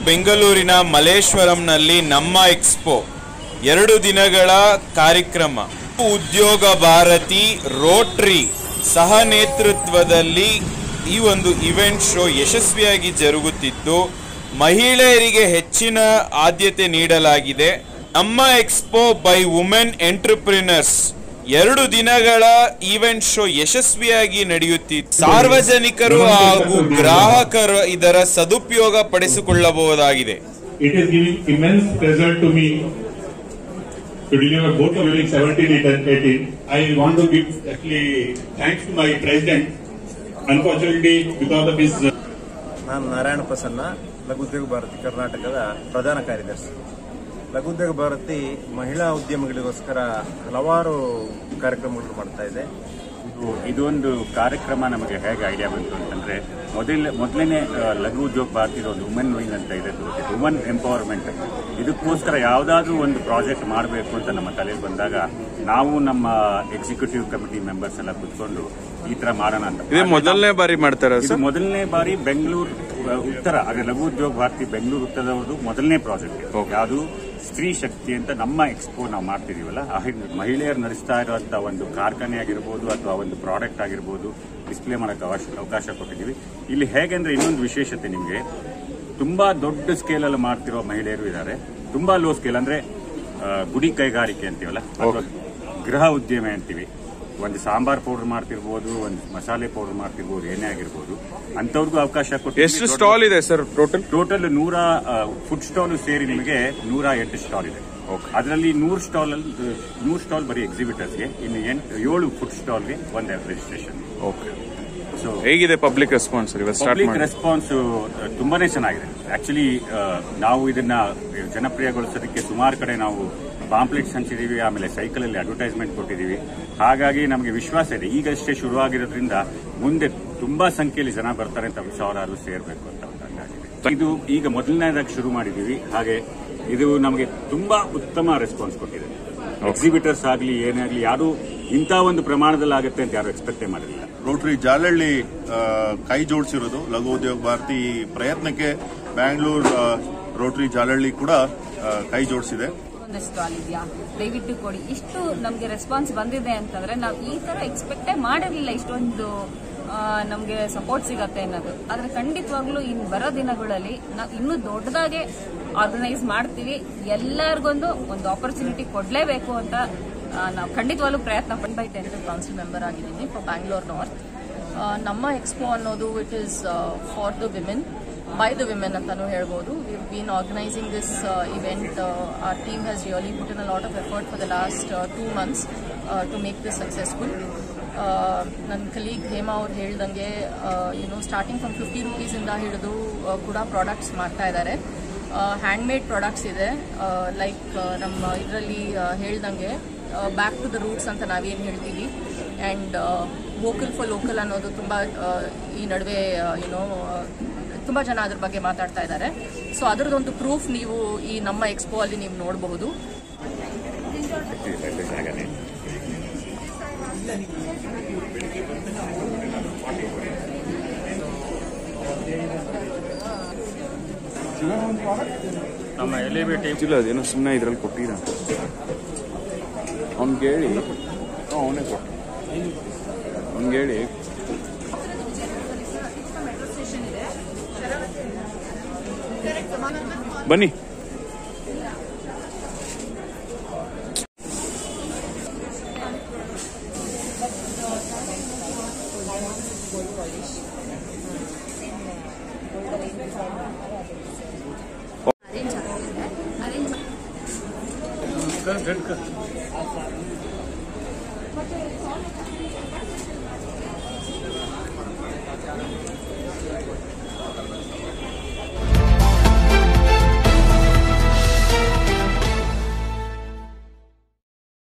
ಬೆಂಗಳೂರಿನ ಮಲೇಶ್ವರಂನಲ್ಲಿ ನಮ್ಮ ಎಕ್ಸ್ಪೋ ಎರಡು ದಿನಗಳ ಕಾರ್ಯಕ್ರಮ ಉದ್ಯೋಗ ಭಾರತಿ ರೋಟ್ರಿ ಸಹ ನೇತೃತ್ವದಲ್ಲಿ ಈ ಒಂದು ಇವೆಂಟ್ ಶೋ ಯಶಸ್ವಿಯಾಗಿ ಜರುಗುತ್ತಿದ್ದು ಮಹಿಳೆಯರಿಗೆ ಹೆಚ್ಚಿನ ಆದ್ಯತೆ ನೀಡಲಾಗಿದೆ ನಮ್ಮ ಎಕ್ಸ್ಪೋ ಬೈ ವುಮೆನ್ ಎಂಟರ್ಪ್ರಿನರ್ಸ್ ಎರಡು ದಿನಗಳ ಈವೆಂಟ್ ಶೋ ಯಶಸ್ವಿಯಾಗಿ ನಡೆಯುತ್ತಿದ್ದು ಸಾರ್ವಜನಿಕರು ಹಾಗೂ ಗ್ರಾಹಕರು ಇದರ ಸದುಪಯೋಗ ಪಡಿಸಿಕೊಳ್ಳಬಹುದಾಗಿದೆ It is giving immense pleasure to me to deliver both the buildings 17 and 18. I want to give actually thanks to my president. Unfortunately, because of his uh, ನಾನು ನಾರಾಯಣ ಪ್ರಸನ್ನ ಲಘುದ್ಯೋಗ ಭಾರತಿ ಕರ್ನಾಟಕದ ಪ್ರಧಾನ ಕಾರ್ಯದರ್ಶಿ ಲಘುದ್ಯೋಗ ಭಾರತಿ ಮಹಿಳಾ ಉದ್ಯಮಿಗಳಿಗೋಸ್ಕರ ಹಲವಾರು ಕಾರ್ಯಕ್ರಮಗಳನ್ನು ಮಾಡ್ತಾ ಇದೆ ಇದು ಇದೊಂದು ಕಾರ್ಯಕ್ರಮ ನಮಗೆ ಹೇಗೆ ಐಡಿಯಾ ಬಂತು ಅಂತಂದ್ರೆ ಮೊದಲ ಮೊದಲನೇ ಲಘು ಉದ್ಯೋಗ ಭಾರತೀಯ ಒಂದು ವುಮೆನ್ ವಿಂಗ್ ಅಂತ ಇದೆ ವುಮನ್ ಎಂಪವರ್ಮೆಂಟ್ ಇದಕ್ಕೋಸ್ಕರ ಯಾವುದಾದ್ರೂ ಒಂದು ಪ್ರಾಜೆಕ್ಟ್ ಮಾಡಬೇಕು ಅಂತ ನಮ್ಮ ತಲೆಗೆ ಬಂದಾಗ ನಾವು ನಮ್ಮ ಎಕ್ಸಿಕ್ಯೂಟಿವ್ ಕಮಿಟಿ ಮೆಂಬರ್ಸ್ ಎಲ್ಲ ಕುತ್ಕೊಂಡು ಈ ತರ ಮಾಡೋಣ ಅಂತ ಇದೇ ಮೊದಲನೇ ಬಾರಿ ಮಾಡ್ತಾರ ಇದು ಮೊದಲನೇ ಬಾರಿ ಬೆಂಗಳೂರು ಅಹ್, ಉತ್ತರ ಹಾಗೆ ಲಘು ಉದ್ಯೋಗ ಭಾರತಿ ಬೆಂಗಳೂರು ಉತ್ತರದವ್ರದ್ದು ಮೊದಲನೇ ಪ್ರಾಜೆಕ್ಟ್ ಯಾವುದು ಸ್ತ್ರೀ ಶಕ್ತಿ ಅಂತ ನಮ್ಮ ಎಕ್ಸ್ಪೋ ನಾವು ಮಾಡ್ತಿದೀವಲ್ಲ ಆ ಹಿಂದೆ ಮಹಿಳೆಯರು ನಡೆಸ್ತಾ ಇರುವಂತ ಒಂದು ಕಾರ್ಖಾನೆ ಆಗಿರ್ಬೋದು ಅಥವಾ ಒಂದು ಪ್ರಾಡಕ್ಟ್ ಆಗಿರ್ಬೋದು ಡಿಸ್ಪ್ಲೇ ಮಾಡಕ್ಕೆ ಅವಕಾಶ ಅವಕಾಶ ಕೊಟ್ಟಿದ್ದೀವಿ ಇಲ್ಲಿ ಹೇಗೆ ಅಂದ್ರೆ ಇನ್ನೊಂದು ವಿಶೇಷತೆ ನಿಮಗೆ ತುಂಬಾ ದೊಡ್ಡ ಸ್ಕೇಲ್ ಅಲ್ಲಿ ಮಾಡ್ತಿರೋ ಮಹಿಳೆಯರು ಇದ್ದಾರೆ ತುಂಬಾ ಲೋ ಸ್ಕೇಲ್ ಅಂದ್ರೆ ಆ, ಗುಡಿ ಕೈಗಾರಿಕೆ ಅಂತೀವಲ್ಲ ಅಥವಾ ಗೃಹ ಉದ್ಯಮ ಅಂತೀವಿ ಒಂದು ಸಾಂಬಾರ್ ಪೌಡರ್ ಮಾಡ್ತಿರ್ಬೋದು ಒಂದು ಮಸಾಲೆ ಪೌಡರ್ ಮಾಡ್ತಿರ್ಬೋದು ಏನೇ ಆಗಿರ್ಬೋದು ಅಂತವ್ರಿಗೂ ಅವಕಾಶ ಕೊಟ್ಟು ಎಷ್ಟು ಸ್ಟಾಲ್ ಇದೆ ಸರ್ ಟೋಟಲ್ ಟೋಟಲ್ ನೂರ ಫುಡ್ ಸ್ಟಾಲ್ ಸೇರಿ ನಿಮಗೆ ನೂರ ಎಂಟು ಸ್ಟಾಲ್ ಇದೆ ಅದರಲ್ಲಿ ನೂರು ಸ್ಟಾಲ್ ಅಲ್ಲಿ ನೂರು ಸ್ಟಾಲ್ ಬರೀ ಎಕ್ಸಿಬಿಟರ್ಸ್ಗೆ ಇನ್ನು ಎಂಟು ಏಳು ಫುಡ್ ಸ್ಟಾಲ್ಗೆ ಒಂದು ರಿಜಿಸ್ಟ್ರೇಷನ್ ಓಕೆ ಸೊ ಹೇಗಿದೆ ಪಬ್ಲಿಕ್ ರೆಸ್ಪಾನ್ಸ್ ಇವತ್ತು ಸ್ಟಾರ್ಟ್ ಪಬ್ಲಿಕ್ ಮಾಡಿ ರೆಸ್ಪಾನ್ಸ್ ತುಂಬಾನೇ ಚೆನ್ನಾಗಿದೆ ಆಕ್ಚುಲಿ ನಾವು ಇದನ್ನ ಜನಪ್ರಿಯಗೊಳಿಸೋದಕ್ಕೆ ಸುಮಾರು ಕಡೆ ನಾವು ಪಾಂಪ್ಲೆಟ್ಸ್ ಹಂಚಿದೀವಿ ಆಮೇಲೆ ಸೈಕಲ್ ಅಲ್ಲಿ ಅಡ್ವರ್ಟೈಸ್ಮೆಂಟ್ ಕೊಟ್ಟಿದೀವಿ ಹಾಗಾಗಿ ನಮಗೆ ವಿಶ್ವಾಸ ಇದೆ ಈಗಷ್ಟೇ ಶುರುವಾಗಿರೋದ್ರಿಂದ ಮುಂದೆ ತುಂಬಾ ಸಂಖ್ಯೆಯಲ್ಲಿ ಜನ ಬರ್ತಾರೆ ಅಂತ ಸಾವಿರಾರು ಸೇರ್ಬೇಕು ಅಂತ ಒಂದು ಅಂದಾಜಿದೆ ಇದು ಈಗ ಮೊದಲನೇದಾಗಿ ಶುರು ಮಾಡಿದೀವಿ ಹಾಗೆ ಇದು ನಮಗೆ ತುಂಬಾ ಉತ್ತಮ ರೆಸ್ಪಾನ್ಸ್ ಕೊಟ್ಟಿದೆ ಎಕ್ಸಿಬಿಟರ್ಸ್ ಆಗಲಿ ಏನೇ ಆಗಲಿ ಯಾರು ಇಂಥ ಒಂದು ಪ್ರಮಾಣದಲ್ಲಿ ಆಗುತ್ತೆ ಅಂತ ಯಾರು ಎಕ್ಸ್ಪೆಕ್ಟೇ ಮಾಡಿರಲಿಲ್ಲ ರೋಟರಿ ಜಾಲಹಳ್ಳಿ ಆ, ಕೈ ಜೋಡಿಸಿರೋದು ಲಘು ಉದ್ಯೋಗ ಭಾರತಿ ಈ ಪ್ರಯತ್ನಕ್ಕೆ ಬ್ಯಾಂಗ್ಳೂರ್ ಆ, ರೋಟರಿ ಜಾಲಹಳ್ಳಿ ಕೂಡ ಆ, ಕೈ ಜೋಡಿಸಿದೆ ಒಂದು ಸ್ಟಾಲ್ ಇದೆಯಾ ದಯವಿಟ್ಟು ಕೊಡಿ ಇಷ್ಟು ನಮಗೆ ರೆಸ್ಪಾನ್ಸ್ ಬಂದಿದೆ ಅಂತಂದ್ರೆ ನಾವು ಈ ತರ ಎಕ್ಸ್ಪೆಕ್ಟೇ ಮಾಡಿರಲಿಲ್ಲ ಇಷ್ಟೊಂದು ನಮಗೆ ಸಪೋರ್ಟ್ ಸಿಗತ್ತೆ ಅನ್ನೋದು ಆದ್ರೆ ಖಂಡಿತವಾಗ್ಲೂ ಇನ್ನು ಬರೋ ದಿನಗಳಲ್ಲಿ ನಾವು ಇನ್ನೂ ದೊಡ್ಡದಾಗೆ ಆರ್ಗನೈಸ್ ಮಾಡ್ತೀವಿ ಎಲ್ಲರಿಗೊಂದು ಒಂದು ಆಪರ್ಚುನಿಟಿ ಕೊಡಲೇಬೇಕು ಅಂತ ಆ, ನಾವು ಖಂಡಿತವಾಗ್ಲೂ ಪ್ರಯತ್ನ ಪಡ್ ಬೈ ಟೆಂತ್ ಕೌನ್ಸಿಲ್ ಮೆಂಬರ್ ಆಗಿದ್ದೀನಿ ಫಾರ್ ಬ್ಯಾಂಗ್ಳೂರ್ ನಾರ್ತ್ ನಮ್ಮ ಎಕ್ಸ್ಪೋ ಅನ್ನೋದು it is for the women by the women ಅಂತಾನೂ ಹೇಳ್ಬೋದು we been organising this event our team has really put in a lot of effort for the last two months to make this successful ನನ್ನ colleague Hema ಅವ್ರು ಹೇಳ್ದಂಗೆ you know starting from fifty ರುಪೀಸಿಂದ ಹಿಡಿದು ಆ, ಕೂಡ products ಮಾಡ್ತಾ ಇದ್ದಾರೆ ಹ್ಯಾಂಡ್ಮೇಡ್ ಪ್ರಾಡಕ್ಟ್ಸ್ ಇದೆ ಲೈಕ್ ನಮ್ಮ ಇದರಲ್ಲಿ ಹೇಳ್ದಂಗೆ ಬ್ಯಾಕ್ ಟು ದ ರೂಟ್ಸ್ ಅಂತ ನಾವೇನು ಹೇಳ್ತೀವಿ ಆ್ಯಂಡ್ ವೋಕಲ್ ಫಾರ್ ಲೋಕಲ್ ಅನ್ನೋದು ತುಂಬ ಈ ನಡುವೆ ಯುನೋ ತುಂಬ ಜನ ಅದ್ರ ಬಗ್ಗೆ ಮಾತಾಡ್ತಾ ಇದ್ದಾರೆ ಸೊ ಅದರದೊಂದು ಪ್ರೂಫ್ ನೀವು ಈ ನಮ್ಮ ಎಕ್ಸ್ಪೋ ಅಲ್ಲಿ ನೀವು ನೋಡಬಹುದು ಜಾಗನೇ ನಮ್ಮ ಎಲಿವೇಟಿವ್ ಇಲ್ಲ ಅದೇನೋ ಸುಮ್ಮನೆ ಇದ್ರಲ್ಲಿ ಕೊಟ್ಟಿರ ಅವ್ನಿಗೆ ಹೇಳಿ ಅವನೇ ಕೊಟ್ಟ ಅವ್ನಿಗೆ ಹೇಳಿ ಬನ್ನಿ ಅರೇಂಜ್ ಆಗ್ತಿದೆ ಅರೇಂಜ್